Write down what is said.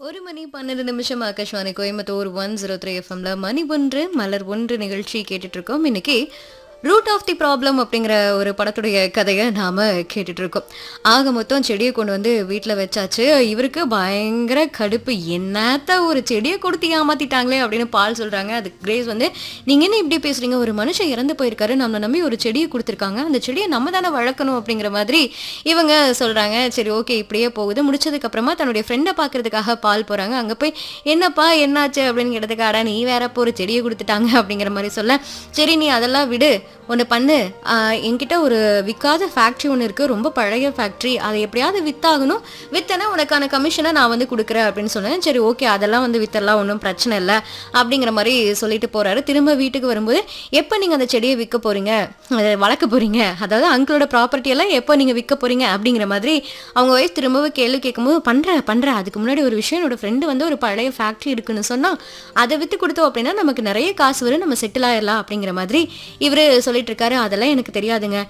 ஒரு மணி பன்னெண்டு நிமிஷம் Akashvani Coimbatore one zero three எஃப்எம்ல மணி ஒன்று மலர் ஒன்று நிகழ்ச்சி கேட்டுட்டு இருக்கோம் இன்னைக்கு ரூட் ஆஃப் தி ப்ராப்ளம் அப்படிங்கிற ஒரு படத்துடைய கதையை நாம கேட்டுட்டு இருக்கோம் ஆக மொத்தம் செடியை கொண்டு வந்து வீட்டில் வச்சாச்சு இவருக்கு பயங்கர கடுப்பு என்னத்த ஒரு செடியை கொடுத்து ஏமாத்திட்டாங்களே அப்படின்னு பால் சொல்றாங்க அது கிரேஸ் வந்து நீங்க என்ன இப்படி பேசுறீங்க ஒரு மனுஷன் இறந்து போயிருக்காரு நம்மளை நம்பி ஒரு செடியை கொடுத்துருக்காங்க அந்த செடியை நம்ம தானே வளர்க்கணும் அப்படிங்கிற மாதிரி இவங்க சொல்றாங்க சரி ஓகே இப்படியே போகுது முடிச்சதுக்கு அப்புறமா தன்னுடைய ஃப்ரெண்டை பார்க்கறதுக்காக பால் போறாங்க அங்க போய் என்னப்பா என்னாச்சு அப்படின்னு கேட்டதுக்கு அடா நீ வேற இப்போ ஒரு செடியை கொடுத்துட்டாங்க அப்படிங்கிற மாதிரி சொல்ல சரி நீ அதெல்லாம் விடு ஒன்று பண்ணு ஆஹ் என்கிட்ட ஒரு விற்காத ஃபேக்ட்ரி ஒன்று இருக்குது ரொம்ப பழைய ஃபேக்ட்ரி அதை எப்படியாவது வித்தாகணும் வித்தனா உனக்கான கமிஷனை நான் வந்து கொடுக்குறேன் அப்படின்னு சொன்னேன் சரி ஓகே அதெல்லாம் வந்து வித்தரலாம் ஒன்றும் பிரச்சனை இல்லை அப்படிங்கிற மாதிரி சொல்லிட்டு போறாரு திரும்ப வீட்டுக்கு வரும்போது எப்போ நீங்கள் அந்த செடியை விற்க போறீங்க அதை வளர்க்க போறீங்க அதாவது அங்கிளோட ப்ராப்பர்ட்டி எல்லாம் எப்போ நீங்கள் விற்க போறீங்க அப்படிங்கிற மாதிரி அவங்க ஒய்ஃப் திரும்பவும் கேள்வி கேட்கும்போது பண்ணுறேன் பண்ணுறேன் அதுக்கு முன்னாடி ஒரு விஷயம் என்னோட ஃப்ரெண்டு வந்து ஒரு பழைய ஃபேக்ட்ரி இருக்குன்னு சொன்னால் அதை விற்று கொடுத்தோம் அப்படின்னா நமக்கு நிறைய காசு வரும் நம்ம செட்டில் ஆயிடலாம் அப்படிங்கிற மாதிரி இவர் சொல்லிட்டு இருக்காரு அதெல்லாம் எனக்கு தெரியாதுங்க